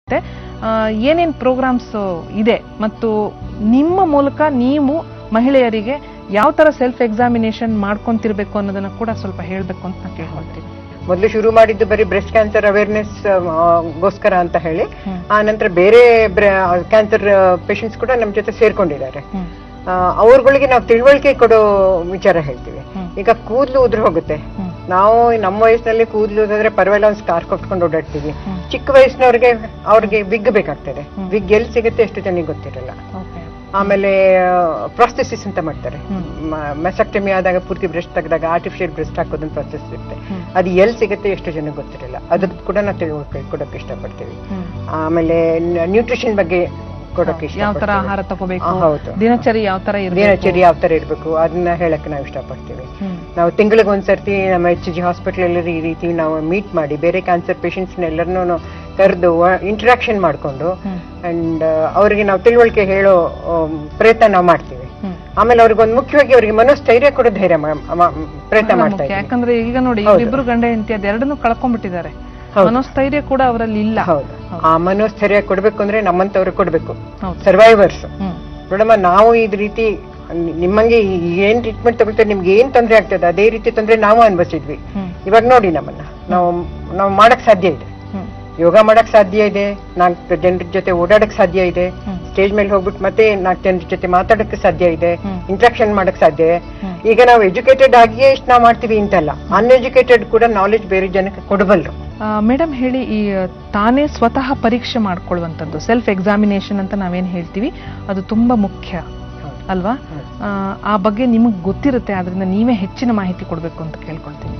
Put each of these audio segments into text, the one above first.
ಮತ್ತೆ ಏನೇನು ಪ್ರೋಗ್ರಾಮ್ಸ್ ಇದೆ ಮತ್ತು ನಿಮ್ಮ ಮೂಲಕ ನೀವು ಮಹಿಳೆಯರಿಗೆ ಯಾವ ತರ ಸೆಲ್ಫ್ ಎಕ್ಸಾಮಿನೇಷನ್ ಮಾಡ್ಕೊಂತಿರ್ಬೇಕು ಅನ್ನೋದನ್ನ ಕೂಡ ಸ್ವಲ್ಪ ಹೇಳ್ಬೇಕು ಅಂತ ನಾನು ಕೇಳ್ಕೊಳ್ತೀನಿ ಮೊದಲು ಶುರು ಮಾಡಿದ್ದು ಬರೀ ಬ್ರೆಸ್ಟ್ ಕ್ಯಾನ್ಸರ್ ಅವೇರ್ನೆಸ್ ಗೋಸ್ಕರ ಅಂತ ಹೇಳಿ ಹ್ಮ್. ಆ ನಂತರ ಬೇರೆ ಕ್ಯಾನ್ಸರ್ ಪೇಷಂಟ್ಸ್ ಕೂಡ ನಮ್ಮ ಜೊತೆ ಸೇರ್ಕೊಂಡಿದ್ದಾರೆ ಹ್ಮ್. ಆ, ಅವ್ರುಗಳಿಗೆ ನಾವು ತಿಳುವಳಿಕೆ ಕೊಡೋ ವಿಚಾರ ಹೇಳ್ತೀವಿ ಹ್ಮ್. ಈಗ ಕೂದಲು ಉದುರು ಹೋಗುತ್ತೆ ಹ್ಮ್. ನಾವು ನಮ್ಮ ವಯಸ್ಸಿನಲ್ಲಿ ಕೂದಲು ಉದಿದ್ರೆ ಪರವಾಗಿಲ್ಲ ಒಂದು ಸ್ಕಾರ್ ಕೊಟ್ಕೊಂಡು ಓಡಾಡ್ತೀವಿ ಹ್ಮ್. ಚಿಕ್ಕ ವಯಸ್ಸಿನವ್ರಿಗೆ ಅವ್ರಿಗೆ ವಿಗ್ ಬೇಕಾಗ್ತದೆ ಹ್ಮ್. ವಿಗ್ ಎಲ್ಲಿ ಸಿಗುತ್ತೆ ಎಷ್ಟು ಜನಕ್ಕೆ ಗೊತ್ತಿರಲ್ಲ Okay. ಆಮೇಲೆ ಪ್ರಾಸ್ಥೆಸಿಸ್ ಅಂತ ಮಾಡ್ತಾರೆ ಹ್ಮ್. ಮೆಸಕ್ಟಮಿ ಆದಾಗ ಪೂರ್ತಿ ಬ್ರೆಸ್ಟ್ ತೆಗೆದಾಗ ಆರ್ಟಿಫಿಷಿಯಲ್ ಬ್ರೆಸ್ಟ್ ಹಾಕೋದನ್ನ ಪ್ರಾಸೆಸ್ ಇರುತ್ತೆ ಹ್ಮ್. ಅದು ಎಲ್ಲಿ ಸಿಗುತ್ತೆ ಎಷ್ಟು ಜನಕ್ಕೆ ಗೊತ್ತಿರಲ್ಲ ಅದ್ರ ಕೂಡ ನಾವು ತಿಳುವಳಿಕೆ ಕೊಡೋಕೆ ಇಷ್ಟಪಡ್ತೀವಿ ಹ್ಮ್. ಆಮೇಲೆ ನ್ಯೂಟ್ರಿಷನ್ ಬಗ್ಗೆ ಕೊಡೋಕೆ ಯಾವ ತರ ಇಷ್ಟಪಡ್ತೀವಿ ಆಹಾರ ತಗೋಬೇಕು ಆ, ಹೌದು. ದಿನಚರಿ ಯಾವ ತರ ಇರಬೇಕು ದಿನಚರಿ ಯಾವ ತರ ಇರ್ಬೇಕು ಅದನ್ನ ಹೇಳಕ್ಕೆ ನಾವು ಇಷ್ಟಪಡ್ತೀವಿ ನಾವು ತಿಂಗಳಿಗೆ ಒಂದ್ಸರ್ತಿ ನಮ್ಮ ಎಚ್ ಜಿ ಹಾಸ್ಪಿಟಲ್ ಅಲ್ಲಿ ಈ ರೀತಿ ನಾವು ಮೀಟ್ ಮಾಡಿ ಬೇರೆ ಕ್ಯಾನ್ಸರ್ ಪೇಷಂಟ್ಸ್ ಎಲ್ಲರನ್ನೂ ಕರೆದು ಇಂಟ್ರಾಕ್ಷನ್ ಮಾಡಿಕೊಂಡು ಅಂಡ್ ಅವರಿಗೆ ನಾವು ತಿಳುವಳಿಕೆ ಹೇಳೋ ಆಮ್, ಪ್ರಯತ್ನ ನಾವು ಮಾಡ್ತೀವಿ ಆಮೇಲೆ ಅವ್ರಿಗೆ ಒಂದು ಮುಖ್ಯವಾಗಿ ಅವರಿಗೆ ಮನೋಸ್ಥೈರ್ಯ ಕೊಡೋ ಧೈರ್ಯ ಮಾ- ಮಾ- ಪ್ರಯತ್ನ ಮಾಡ್ತಾ ಇದ್ದೀವಿ ಯಾಕಂದ್ರೆ ಈಗ ನೋಡಿ ಹೌದು. ಇಬ್ರು ಗಂಡ ಹೆಂಡತಿ ಅದೆರಡನ್ನೂ ಕಳ್ಕೊಂಡ್ಬಿಟ್ಟಿದ್ದಾರೆ ಹೌದು. ಮನೋಸ್ಥೈರ್ಯ ಕೂಡ ಅವರಲ್ಲಿ ಇಲ್ಲ ಹೌದು ಆ ಮನೋಸ್ಥೈರ್ಯ ಕೊಡ್ಬೇಕು ಅಂದ್ರೆ ನಮ್ಮಂತವ್ರು ಕೊಡ್ಬೇಕು ಹೌದು ಸರ್ವೈವರ್ಸ್ ಹ್ಮ್ ನೋಡಮ್ಮ ನಾವು ಇದ್ ರೀತಿ ನಿ- ನಿಮ್ಮಂಗೆ ಈ- ಏನ್ ಟ್ರೀಟ್ಮೆಂಟ್ ತಗೊಳ್ತಾರೆ ನಿಮ್ಗೆ ಏನ್ ತೊಂದ್ರೆ ಆಗ್ತದೆ ಅದೇ ರೀತಿ ತೊಂದ್ರೆ ನಾವು ಅನ್ಭವಿಸಿದ್ವಿ ಹ್ಮ್ ಇವಾಗ ನೋಡಿ ನಮ್ಮನ್ನ ನಾವು ನಾವು ಮಾಡಕ್ ಸಾಧ್ಯ ಇದೆ ಹ್ಮ್ ಯೋಗ ಮಾಡಕ್ ಸಾಧ್ಯ ಇದೆ ನಾಲ್ಕು ಜನರ ಜೊತೆ ಓಡಾಡಕ್ ಸಾಧ್ಯ ಇದೆ ಹ್ಮ್. ಸ್ಟೇಜ್ ಮೇಲೆ ಹೋಗ್ಬಿಟ್ಟು ಮತ್ತೆ ನಾಲ್ಕು ಜನರ ಜೊತೆ ಮಾತಾಡಕ್ಕೆ ಸಾಧ್ಯ ಇದೆ ಹ್ಮ್. ಇಂಟ್ರಾಕ್ಷನ್ ಮಾಡಕ್ ಸಾಧ್ಯ ಇದೆ ಹ್ಮ್. ಈಗ ನಾವು ಎಜುಕೇಟೆಡ್ ಆಗಿಯೇ ಇಷ್ಟು ನಾವು ಮಾಡ್ತೀವಿ ಅಂತಲ್ಲ ಅನ್ಎಜುಕೇಟೆಡ್ ಕೂಡ ನಾಲೆಜ್ ಬೇರೆ ಜನಕ್ಕೆ ಕೊಡಬಲ್ರು ಮೇಡಮ್ ಹೇಳಿ ಈ ತಾನೇ ಸ್ವತಃ ಪರೀಕ್ಷೆ ಮಾಡ್ಕೊಳ್ಳುವಂಥದ್ದು ಸೆಲ್ಫ್ ಎಕ್ಸಾಮಿನೇಷನ್ ಅಂತ ನಾವೇನ್ ಹೇಳ್ತೀವಿ ಅದು ತುಂಬಾ ಮುಖ್ಯ ಅಲ್ವಾ ಆ, ಆ ಬಗ್ಗೆ ನಿಮಗೆ ಗೊತ್ತಿರುತ್ತೆ ಆದ್ರಿಂದ ನೀವೇ ಹೆಚ್ಚಿನ ಮಾಹಿತಿ ಕೊಡ್ಬೇಕು ಅಂತ ಕೇಳ್ಕೊಳ್ತೀನಿ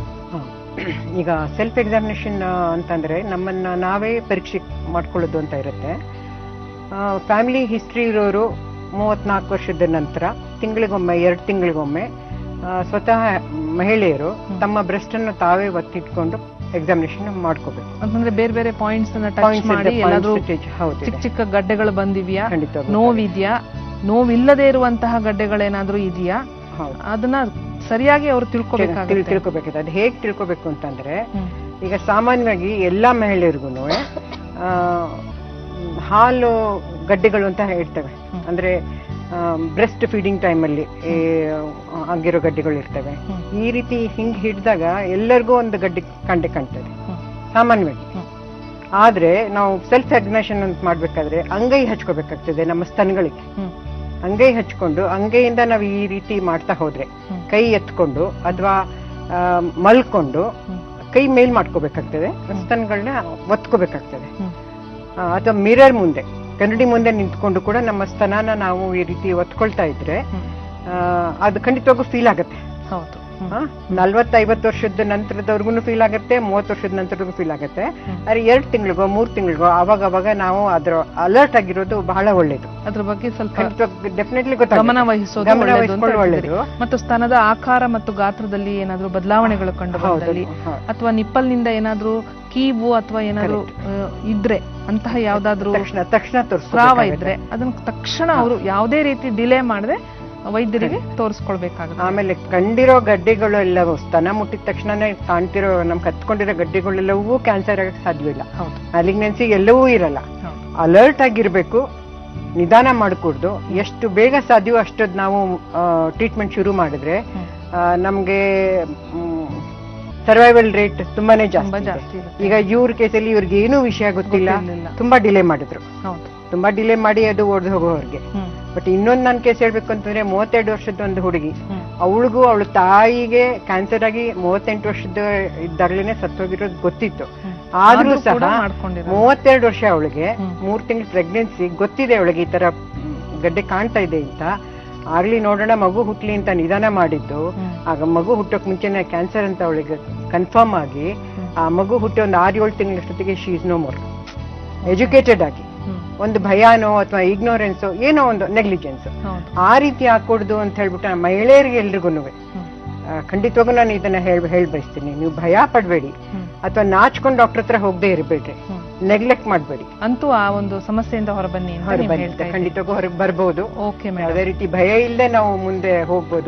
ಈಗ ಸೆಲ್ಫ್ ಎಕ್ಸಾಮಿನೇಷನ್ ಅಂತಂದ್ರೆ ನಮ್ಮನ್ನ ನಾವೇ ಪರೀಕ್ಷೆ ಮಾಡ್ಕೊಳ್ಳೋದು ಅಂತ ಇರುತ್ತೆ ಫ್ಯಾಮಿಲಿ ಹಿಸ್ಟ್ರಿ ಇರೋರು ಮೂವತ್ನಾಲ್ಕು ವರ್ಷದ ನಂತರ ತಿಂಗಳಿಗೊಮ್ಮೆ ಎರಡು ತಿಂಗಳಿಗೊಮ್ಮೆ ಆ, ಸ್ವತಃ ಮಹಿಳೆಯರು ತಮ್ಮ ಬ್ರೆಸ್ಟ್ ಅನ್ನು ತಾವೇ ಒತ್ತಿಟ್ಕೊಂಡು ಎಕ್ಸಾಮಿನೇಷನ್ ಮಾಡ್ಕೋಬೇಕು ಅಂತಂದ್ರೆ ಬೇರೆ ಬೇರೆ ಪಾಯಿಂಟ್ಸ್ ಅನ್ನ ಟಚ್ Points ಮಾಡಿ ಇದೆ, ಎಲ್ಲಾದ್ರೂ points ಇದೆ, ಹೌದು ಇದೆ. ಚಿಕ್ಕ ಚಿಕ್ಕ ಗಡ್ಡೆಗಳು ಬಂದಿವ್ಯಾ ಖಂಡಿತವಾಗ್ಲೂ. ನೋವಿದ್ಯಾ ನೋವಿಲ್ಲದೆ ಇರುವಂತಹ ಗಡ್ಡೆಗಳೇನಾದ್ರೂ ಇದೆಯಾ ಹೌದು ಅದನ್ನ ಸರಿಯಾಗಿ ಅವರು ತಿಳ್- ತಿಳ್ಕೊಬೇಕಾಗುತ್ತೆ ತಿಳ್ಕೊಬೇಕಿದೆ ಅದು ಹೇಗೆ ತಿಳ್ಕೊಬೇಕು ಅಂತಂದ್ರೆ ಹ್ಮ್. ಈಗ ಸಾಮಾನ್ಯವಾಗಿ ಎಲ್ಲಾ ಮಹಿಳೆಯರಿಗೂ ಹಾಲು ಗಡ್ಡೆಗಳು ಅಂತ ಹೇಳ್ತವೆ ಹ್ಮ್. ಅಂದ್ರೆ ಬ್ರೆಸ್ಟ್ ಫೀಡಿಂಗ್ ಟೈಮಲ್ಲಿ ಆಗಿರೋ ಗಡ್ಡೆಗಳು ಇರ್ತವೆ ಹ್ಮ್. ಈ ರೀತಿ ಹಿಂಗ್ ಹಿಡಿದಾಗ ಎಲ್ಲರಿಗೂ ಒಂದು ಗಡ್ಡೆ ಕಂಡೆ ಕಾಣ್ತದೆ ಹ್ಮ್. ಸಾಮಾನ್ಯವಾಗಿ ಹ್ಮ್. ಆದ್ರೆ ನಾವು ಸೆಲ್ಫ್ ಎಗ್ನೇಷನ್ ಅಂತ ಮಾಡ್ಬೇಕಾದ್ರೆ ಅಂಗೈ ಹಚ್ಕೋಬೇಕಾಗ್ತದೆ ನಮ್ಮ ಸ್ತನಗಳಿಗೆ ಹ್ಮ್. ಅಂಗೈ ಹಚ್ಕೊಂಡು ಅಂಗೈಯಿಂದ ನಾವು ಈ ರೀತಿ ಮಾಡ್ತಾ ಹೋದ್ರೆ ಹ್ಮ್. ಕೈ ಎತ್ಕೊಂಡು ಅಥವಾ ಮಲ್ಕೊಂಡು ಹ್ಮ್. ಕೈ ಮೇಲ್ ಮಾಡ್ಕೋಬೇಕಾಗ್ತದೆ ಸ್ತನಗಳನ್ನ ಒತ್ಕೋಬೇಕಾಗ್ತದೆ ಹ್ಮ್. ಆ, ಅಥವಾ ಮಿರರ್ ಮುಂದೆ ಕನ್ನಡಿ ಮುಂದೆ ನಿಂತ್ಕೊಂಡು ಕೂಡ ನಮ್ಮ ಸ್ತನನ ನಾವು ಈ ರೀತಿ ಒತ್ಕೊಳ್ತಾ ಇದ್ರೆ ಹ್ಮ್. ಆ, ಅದು ಖಂಡಿತವಾಗೂ ಫೀಲ್ ಆಗತ್ತೆ ಹೌದು ಹ್ಮ್. ನಲ್ವತ್ತೈವತ್ತು ವರ್ಷದ ನಂತರದವ್ರಿಗೂ ಫೀಲ್ ಆಗುತ್ತೆ ಮೂವತ್ತು ವರ್ಷದ ನಂತರಗೂ ಫೀಲ್ ಆಗುತ್ತೆ ಹ್ಮ್. ಆದ್ರೆ ಎರಡು ತಿಂಗಳಿಗೋ ಮೂರ್ ತಿಂಗಳಿಗೋ ಅವಾಗ ಅವಾಗ ನಾವು ಅದ್ರ ಅಲರ್ಟ್ ಆಗಿರೋದು ಬಹಳ ಒಳ್ಳೇದು ಅದ್ರ ಬಗ್ಗೆ ಸ್ವಲ್ಪ ಡೆಫಿನೆಟ್ಲಿ ಗಮನ ವಹಿಸೋದು ಗಮನ ಒಳ್ಳೆಯದು ಅಂತ ವಹಿಸ್ಕೊಳ್ಳೋದು ಹೇಳ್ತಿದ್ದೀರಿ. ಒಳ್ಳೇದು ಮತ್ತು ಸ್ತನದ ಆಕಾರ ಮತ್ತು ಗಾತ್ರದಲ್ಲಿ ಏನಾದ್ರೂ ಬದಲಾವಣೆಗಳು ಕಂಡು ಹೌದು, ಬಂದಲ್ಲಿ ಹೌದು. ಅಥವಾ ನಿಪ್ಪಲ್ ನಿಂದ ಏನಾದ್ರೂ ಕೀವು ಅಥವಾ ಏನಾದ್ರೂ ಆ, ಇದ್ರೆ ಅಂತಹ ಯಾವ್ದಾದ್ರೂ ತಕ್ಷಣ ತಕ್ಷಣ ಸ್ರಾವ ತೋರಿಸ್ಬೇಕಾಗುತ್ತೆ ಇದ್ರೆ ಅದನ್ನ ತಕ್ಷಣ ಅವರು ಯಾವುದೇ ರೀತಿ ಡಿಲೇ ಮಾಡದೆ ವೈದ್ಯರಿಗೆ ತೋರಿಸ್ಕೊಳ್ಬೇಕಾಗುತ್ತೆ ಆಮೇಲೆ ಕಂಡಿರೋ ಗಡ್ಡೆಗಳು ಎಲ್ಲವೂ ಸ್ತನ ಮುಟ್ಟಿದ ತಕ್ಷಣನೇ ಕಾಣ್ತಿರೋ ನಮ್ ಕತ್ಕೊಂಡಿರೋ ಗಡ್ಡೆಗಳೆಲ್ಲವೂ ಕ್ಯಾನ್ಸರ್ ಆಗಕ್ಕೆ ಸಾಧ್ಯವಿಲ್ಲ ಹೌದು ಅಲಿಗ್ನೆನ್ಸಿ ಎಲ್ಲವೂ ಇರಲ್ಲ ಹೌದು ಅಲರ್ಟ್ ಆಗಿರ್ಬೇಕು ನಿಧಾನ ಮಾಡಕೂಡ್ದು ಎಷ್ಟು ಬೇಗ ಸಾಧ್ಯವೋ ಅಷ್ಟೊಂದು ನಾವು ಟ್ರೀಟ್ಮೆಂಟ್ ಶುರು ಮಾಡಿದ್ರೆ ಹ್ಮ್. ಆ, ನಮ್ಗೆ ಸರ್ವೈವಲ್ ರೇಟ್ ತುಂಬಾನೇ ತುಂಬಾ ಜಾಸ್ತಿ ಜಾಸ್ತಿ ಇದೆ. ಇರುತ್ತೆ. ಈಗ ಇವ್ರ ಕೇಸಲ್ಲಿ ಇವ್ರಿಗೆ ಏನೂ ವಿಷಯ ಗೊತ್ತಿಲ್ಲ ಗೊತ್ತಿರ್ಲಿಲ್ಲ. ತುಂಬಾ ಡಿಲೇ ಮಾಡಿದ್ರು ಹೌದು ತುಂಬಾ ಡಿಲೇ ಮಾಡಿ ಅದು ಓಡ್ದು ಹೋಗೋವ್ರಿಗೆ ಹ್ಮ್ ಬಟ್ ಇನ್ನೊಂದು ನನ್ನ ಕೇಸ್ ಹೇಳ್ಬೇಕು ಅಂತಂದ್ರೆ ಮೂವತ್ತೆರಡು ವರ್ಷದ ಒಂದು ಹುಡುಗಿ ಹ್ಮ್ ಅವಳಿಗೂ ಅವಳ ತಾಯಿಗೆ ಕ್ಯಾನ್ಸರ್ ಆಗಿ ಮೂವತ್ತೆಂಟು ವರ್ಷದ ಇದ್ದಾಗಲೇನೆ ಸತ್ತೋಗಿರೋದು ಗೊತ್ತಿತ್ತು ಹ್ಮ್. ಆದ್ರೂ ಆದ್ರೂ ಕೂಡ ಸಹ ಮಾಡ್ಕೊಂಡಿರೋದು. ಮೂವತ್ತೆರಡು ವರ್ಷ ಅವಳಿಗೆ ಹ್ಮ್. ಮೂರ್ ತಿಂಗಳ ಪ್ರೆಗ್ನೆನ್ಸಿ ಗೊತ್ತಿದೆ ಅವಳಿಗೆ ಈ ತರ ಮ್, ಗಡ್ಡೆ ಕಾಣ್ತಾ ಇದೆ ಅಂತ ಆಗ್ಲಿ ನೋಡೋಣ ಮಗು ಹುಟ್ಲಿ ಅಂತ ನಿಧಾನ ಮಾಡಿದ್ದು ಹ್ಮ್. ಆಗ ಮಗು ಹುಟ್ಟೋಕ್ ಮುಂಚೆನೆ ಕ್ಯಾನ್ಸರ್ ಅಂತ ಅವಳಿಗೆ ಕನ್ಫರ್ಮ್ ಆಗಿ ಹ್ಮ್. ಆ ಮಗು ಹುಟ್ಟಿ ಒಂದು ಆರು ಏಳು ತಿಂಗಳಷ್ಟೊತ್ತಿಗೆ she is no more educated ಆಗಿ ಹ್ಮ್. ಒಂದು ಭಯಾನೋ ಅಥವಾ ಇಗ್ನೋರೆನ್ಸೋ ಏನೋ ಒಂದು ನೆಗ್ಲಿಜೆನ್ಸ್ ಹೌದು ಆ ರೀತಿ ಹಾಕೊಡ್ದು ಅಂತ ಹೇಳ್ಬಿಟ್ಟು ನಮ್ಮ ಮಹಿಳೆಯರಿಗೆ ಎಲ್ರಿಗೂ ಹ್ಮ್. ಖಂಡಿತವಾಗೂ ನಾನು ಇದನ್ನ ಹೇಳ್ ಹೇಳ್ ಬಯಸ್ತೀನಿ ನೀವು ಭಯ ಪಡ್ಬೇಡಿ ಹ್ಮ್. ಅಥವಾ ನಾಚ್ಕೊಂಡು ಡಾಕ್ಟರ್ ಹತ್ರ ಹೋಗದೆ ಇರಬೇಡ್ರಿ ಹ್ಮ್. ನೆಗ್ಲೆಕ್ಟ್ ಮಾಡಬೇಡಿ ಅಂತೂ ಆ ಒಂದು ಸಮಸ್ಯೆಯಿಂದ ಹೊರಬನ್ನಿ ಅಂತ ಹೊರಗೆ ನೀವು ಹೇಳ್ತಾ ಖಂಡಿತವಾಗೂ ಹೊರಗೆ ಬರ್ಬೋದು ಓಕೆ ಮೇಡಮ್ ಯಾವುದೇ ರೀತಿ ಭಯ ಇಲ್ಲದೆ ನಾವು ಮುಂದೆ ಹೋಗ್ಬೋದು ಹ್ಮ್.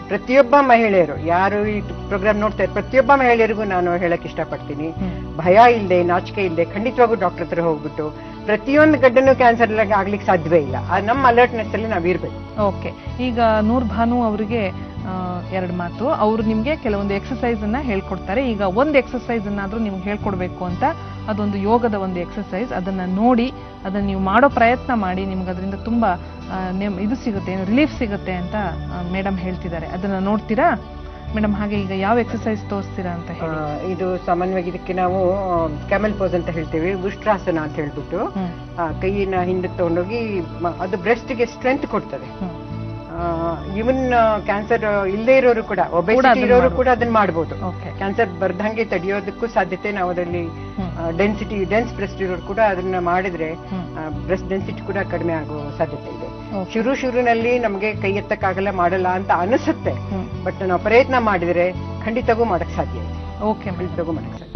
ಪ್ರತಿಯೊಬ್ಬ ಮಹಿಳೆಯರು ಯಾರು ಈ ಪ್ರೋಗ್ರಾಮ್ ನೋಡ್ತಾರೆ ಪ್ರತಿಯೊಬ್ಬ ಮಹಿಳೆಯರಿಗೂ ನಾನು ಹೇಳಕ್ ಇಷ್ಟಪಡ್ತೀನಿ ಹ್ಮ್. ಭಯ ಇಲ್ಲದೆ ನಾಚಿಕೆ ಇಲ್ಲದೆ ಖಂಡಿತವಾಗೂ ಡಾಕ್ಟರ್ ಹತ್ರ ಹೋಗ್ಬಿಟ್ಟು ಪ್ರತಿಯೊಂದು ಗಡ್ಡನು ಕ್ಯಾನ್ಸರ್ ಆಗ್ಲಿಕ್ಕೆ ಸಾಧ್ಯವೇ ಇಲ್ಲ ಆ ನಮ್ಮ ಅಲರ್ಟ್ನೆಸ್ ಅಲ್ಲಿ ನಾವ್ ಇರ್ಬೇಕು ಓಕೆ ಈಗ ನೂರ್ ಭಾನು ಅವರಿಗೆ ಎರಡು ಮಾತು ಅವರು ನಿಮ್ಗೆ ಕೆಲವೊಂದು ಎಕ್ಸಸೈಸ್ ಅನ್ನ ಹೇಳ್ಕೊಡ್ತಾರೆ ಈಗ ಒಂದು ಎಕ್ಸಸೈಸ್ ಅನ್ನಾದ್ರೂ ನಿಮ್ಗೆ ಹೇಳ್ಕೊಡ್ಬೇಕು ಅಂತ ಅದೊಂದು ಯೋಗದ ಒಂದು ಎಕ್ಸಸೈಸ್ ಅದನ್ನ ನೋಡಿ ಅದನ್ನ ನೀವು ಮಾಡೋ ಪ್ರಯತ್ನ ಮಾಡಿ ನಿಮ್ಗೆ ಅದರಿಂದ ತುಂಬಾ ಆ, ನೆಮ್- ಇದು ಸಿಗುತ್ತೆ ರಿಲೀಫ್ ಸಿಗುತ್ತೆ ಅಂತ ಮೇಡಮ್ ಹೇಳ್ತಿದ್ದಾರೆ ಅದನ್ನ ನೋಡ್ತೀರಾ ಮೇಡಮ್ ಹಾಗೆ ಈಗ ಯಾವ ಎಕ್ಸಸೈಸ್ ತೋರಿಸ್ತೀರಾ ಅಂತ ಆ, ಹೇಳಿ ಇದು ಸಾಮಾನ್ಯವಾಗಿ ಇದಕ್ಕೆ ನಾವು ಕ್ಯಾಮೆಲ್ ಪೋಸ್ ಅಂತ ಹೇಳ್ತೀವಿ ಉಷ್ಟ್ರಾಸನ ಅಂತ ಹೇಳ್ಬಿಟ್ಟು ಹ್ಮ್ ಆ, ಕೈಯನ್ನ ಹಿಂದಕ್ಕೆ ತಗೊಂಡೋಗಿ ಮ- ಅದು ಬ್ರೆಸ್ಟ್ಗೆ ಸ್ಟ್ರೆಂತ್ ಕೊಡ್ತದೆ ಹ್ಮ್ ಇವನ್ ಕ್ಯಾನ್ಸರ್ ಇಲ್ಲದೆ ಇರೋರು ಕೂಡ ಒಬೆಸಿಟಿ ಅದನ್ನ ಇರೋರು ಮಾಡ್ಬೋದು. ಕೂಡ ಅದನ್ನ ಮಾಡಬಹುದು ಓಕೆ ಕ್ಯಾನ್ಸರ್ ಬರ್ದಂಗೆ ತಡೆಯೋದಕ್ಕೂ ಸಾಧ್ಯತೆ ನಾವು ಅದರಲ್ಲಿ ಹ್ಮ್ ಡೆನ್ಸಿಟಿ ಡೆನ್ಸ್ ಬ್ರೆಸ್ಟ್ ಇರೋರು ಕೂಡ ಅದನ್ನ ಮಾಡಿದ್ರೆ ಹ್ಮ್ ಬ್ರೆಸ್ಟ್ ಡೆನ್ಸಿಟಿ ಕೂಡ ಕಡಿಮೆ ಆಗೋ ಸಾಧ್ಯತೆ ಇದೆ ಓಕೆ ಶುರು ಶುರುನಲ್ಲಿ ನಮಗೆ ಕೈ ಎತ್ತಕ್ಕಾಗಲ್ಲ ಮಾಡಲ್ಲ ಅಂತ ಅನಿಸುತ್ತೆ ಹ್ಮ್ ಬಟ್ ನಾವು ಪ್ರಯತ್ನ ಮಾಡಿದ್ರೆ ಖಂಡಿತಗೂ ಮಾಡಕ್ ಸಾಧ್ಯ ಇದೆ ಓಕೆ ಮೇಡಮ್ ಖಂಡಿತಗೂ ಮಾಡಕ್ ಸಾಧ್ಯ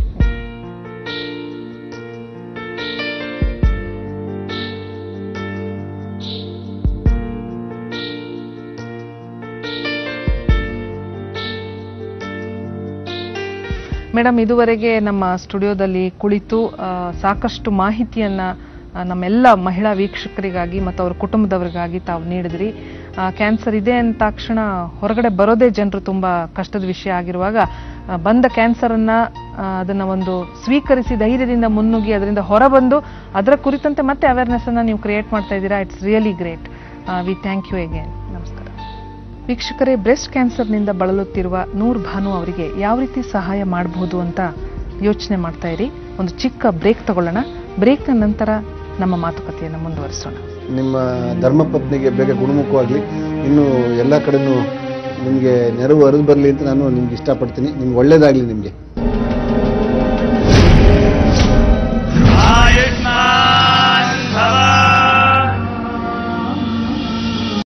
ಮೇಡಮ್ ಇದುವರೆಗೆ ನಮ್ಮ ಸ್ಟುಡಿಯೋದಲ್ಲಿ ಕುಳಿತು ಆ, ಸಾಕಷ್ಟು ಮಾಹಿತಿಯನ್ನ ಆ, ನಮ್ಮೆಲ್ಲ ಮಹಿಳಾ ವೀಕ್ಷಕರಿಗಾಗಿ ಮತ್ತು ಅವರ ಕುಟುಂಬದವರಿಗಾಗಿ ತಾವು ನೀಡಿದ್ರಿ ಕ್ಯಾನ್ಸರ್ ಇದೆ ಅಂದ ತಕ್ಷಣ ಹೊರಗಡೆ ಬರೋದೇ ಜನರು ತುಂಬಾ ಕಷ್ಟದ ವಿಷಯ ಆಗಿರುವಾಗ ಆ, ಬಂದ ಕ್ಯಾನ್ಸರನ್ನ ಆ, ಅದನ್ನ ಒಂದು ಸ್ವೀಕರಿಸಿ ಧೈರ್ಯದಿಂದ ಮುನ್ನುಗ್ಗಿ ಅದರಿಂದ ಹೊರಬಂದು ಅದರ ಕುರಿತಂತೆ ಮತ್ತೆ ಅವೇರ್ನೆಸ್ ಅನ್ನ ನೀವು ಕ್ರಿಯೇಟ್ ಮಾಡ್ತಾ ಇದ್ದೀರಾ it's really great we thank you again ನಮಸ್ಕಾರ ವೀಕ್ಷಕರೇ ಬ್ರೆಸ್ಟ್ ಕ್ಯಾನ್ಸರ್ನಿಂದ ಬಳಲುತ್ತಿರುವ ನೂರ್ ಭಾನು ಅವರಿಗೆ ಯಾವ ರೀತಿ ಸಹಾಯ ಮಾಡಬಹುದು ಅಂತ ಯೋಚನೆ ಮಾಡ್ತಾ ಇರಿ ಒಂದು ಚಿಕ್ಕ ಬ್ರೇಕ್ ತಗೊಳ್ಳೋಣ ಬ್ರೇಕ್ನ ನಂತರ ನಮ್ಮ ಮಾತುಕತೆಯನ್ನು ಮುಂದುವರಿಸೋಣ ನಿಮ್ಮ ಧರ್ಮಪತ್ನಿಗೆ ಬೇಗ ಗುಣಮುಖವಾಗಲಿ ಇನ್ನು ಎಲ್ಲ ಕಡೆನೂ ನಿಮಗೆ ನೆರವು ಹರಿದು ಬರಲಿ ಅಂತ ನಾನು ನಿಮ್ಗೆ ಇಷ್ಟಪಡ್ತೀನಿ ನಿಮ್ಗೆ ಒಳ್ಳೇದಾಗಲಿ ನಿಮಗೆ